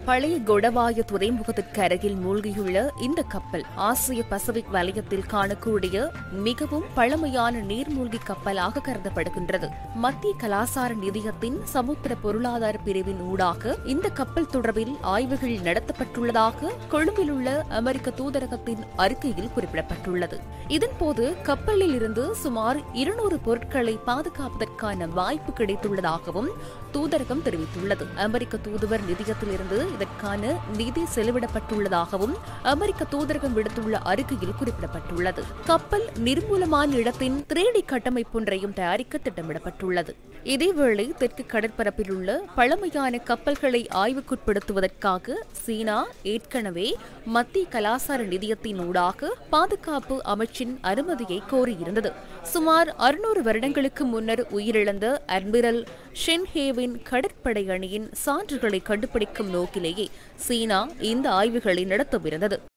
பழைய கொடவாய துறைமுகத்திற்கு அருகில் மூழ்கியுள்ள இந்த கப்பல் ஆசிய பசிபிக் வலயத்தில் காணக்கூடிய மிகவும் பழமையான நீர்மூழ்கி கப்பலாக கருதப்படுகின்றது மத்திய கலாசார நிதியத்தின் சமுத்திர பொருளாதார பிரிவின் ஊடாக இந்த கப்பல் தொடர்பில் ஆய்வுகள் நடத்தப்பட்டுள்ளதாக கொழும்பில் உள்ள அமெரிக்க தூதரகத்தின் அறிக்கையில் குறிப்பிடப்பட்டுள்ளது இதன்போது கப்பலில் இருந்து சுமார் இருநூறு பொருட்களை பாதுகாப்பதற்கான வாய்ப்பு கிடைத்துள்ளதாகவும் தூதரகம் தெரிவித்துள்ளது அமெரிக்க தூதுவர் நிதியத்திலிருந்து இதற்கான நிதி செலவிடப்பட்டுள்ளதாகவும் அமெரிக்க தூதரகம் விடுத்துள்ள அறிக்கையில் குறிப்பிடப்பட்டுள்ளது கப்பல் நிர்மூலமான இடத்தின் திரேடி கட்டமைப்பொன்றையும் தயாரிக்க திட்டமிடப்பட்டுள்ளது இதேவேளை தெற்கு கடற்பரப்பில் உள்ள பழமையான கப்பல்களை ஆய்வுக்குட்படுத்துவதற்காக சீனா ஏற்கனவே மத்திய கலாசார நிதியத்தின் ஊடாக பாதுகாப்பு அமைச்சின் அனுமதியை கோரியிருந்தது சுமார் அறுநூறு வருடங்களுக்கு முன்னர் உயிரிழந்த அட்மிரல் ஷென்ஹேவின் கடற்படை அணியின் சான்றுகளை கண்டுபிடிக்கும் நோக்கிலேயே சீனா இந்த ஆய்வுகளை நடத்தவிருந்தது